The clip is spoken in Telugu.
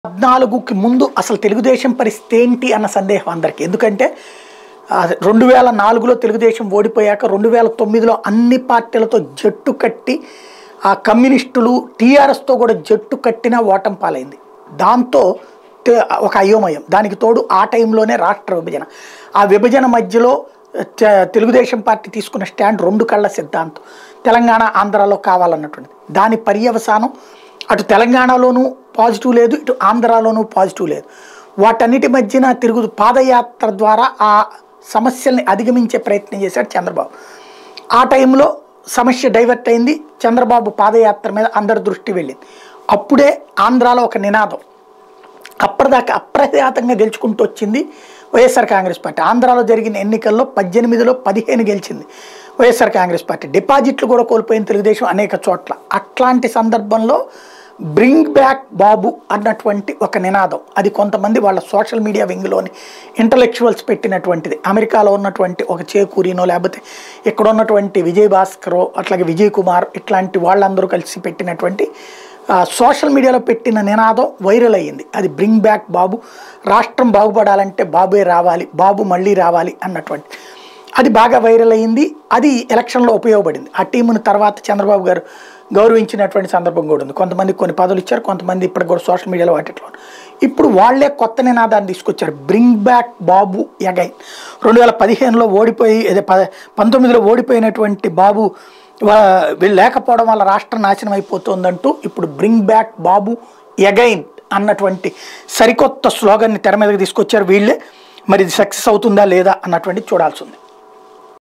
పద్నాలుగుకి ముందు అసలు తెలుగుదేశం పరిస్థితి ఏంటి అన్న సందేహం అందరికీ ఎందుకంటే ఆ, రెండు వేల నాలుగులో తెలుగుదేశం ఓడిపోయాక రెండు వేల తొమ్మిదిలో అన్ని పార్టీలతో జట్టు కట్టి ఆ కమ్యూనిస్టులు టీఆర్ఎస్తో కూడా జట్టు కట్టిన ఓటం పాలైంది దాంతో తె- ఒక అయోమయం దానికి తోడు ఆ టైంలోనే రాష్ట్ర విభజన ఆ విభజన మధ్యలో తె- తెలుగుదేశం పార్టీ తీసుకున్న స్టాండ్ రెండు కళ్ళ సిద్ధాంతం తెలంగాణ ఆంధ్రాలో కావాలన్నటువంటిది దాని పర్యవసానం అటు తెలంగాణలోనూ పాజిటివ్ లేదు ఇటు ఆంధ్రాలోనూ పాజిటివ్ లేదు వాటన్నిటి మధ్యన తిరుగు పాదయాత్ర ద్వారా ఆ సమస్యల్ని అధిగమించే ప్రయత్నం చేశాడు చంద్రబాబు ఆ టైంలో సమస్య డైవర్ట్ అయింది చంద్రబాబు పాదయాత్ర మీద అందరి దృష్టి వెళ్ళింది అప్పుడే ఆంధ్రాలో ఒక నినాదం అప్పటిదాకా అప్రఖ్యాతంగా గెలుచుకుంటూ వచ్చింది వైఎస్ఆర్ కాంగ్రెస్ పార్టీ ఆంధ్రాలో జరిగిన ఎన్నికల్లో పద్దెనిమిదిలో పదిహేను గెలిచింది వైఎస్ఆర్ కాంగ్రెస్ పార్టీ డిపాజిట్లు కూడా కోల్పోయిన తెలుగుదేశం అనేక చోట్ల అట్లాంటి సందర్భంలో బ్రింగ్ బ్యాక్ బాబు అన్నటువంటి ఒక నినాదం అది కొంతమంది వాళ్ళ సోషల్ మీడియా వింగ్లోని ఇంటలెక్చువల్స్ పెట్టినటువంటిది అమెరికాలో ఉన్నటువంటి ఒక చేకూరినో లేకపోతే ఇక్కడ ఉన్నటువంటి విజయ్ భాస్కరో అట్లాగే విజయ్ కుమార్ ఇట్లాంటి వాళ్ళందరూ కలిసి పెట్టినటువంటి ఆ, సోషల్ మీడియాలో పెట్టిన నినాదం వైరల్ అయ్యింది అది బ్రింగ్ బ్యాక్ బాబు రాష్ట్రం బాగుపడాలంటే బాబే రావాలి బాబు మళ్ళీ రావాలి అన్నటువంటి అది బాగా వైరల్ అయ్యింది అది ఎలక్షన్లో ఉపయోగపడింది ఆ టీమును తర్వాత చంద్రబాబు గారు గౌరవించినటువంటి సందర్భం కూడా ఉంది కొంతమంది కొన్ని పదవులు ఇచ్చారు కొంతమంది ఇప్పటికి కూడా సోషల్ మీడియాలో వాటిలో ఇప్పుడు వాళ్ళే కొత్త నినాదాన్ని తీసుకొచ్చారు బ్రింగ్ బ్యాక్ బాబు ఎగైన్ రెండు వేల పదిహేనులో ఓడిపోయి అదే ప పంతొమ్మిదిలో ఓడిపోయినటువంటి బాబు వా- వీళ్ళు లేకపోవడం వల్ల రాష్ట్రం నాశనం అయిపోతుందంటూ ఇప్పుడు బ్రింగ్ బ్యాక్ బాబు ఎగైన్ అన్నటువంటి సరికొత్త స్లోగన్ని తెర మీదకి తీసుకొచ్చారు వీళ్ళే మరి ఇది సక్సెస్ అవుతుందా లేదా అన్నటువంటి చూడాల్సి ఉంది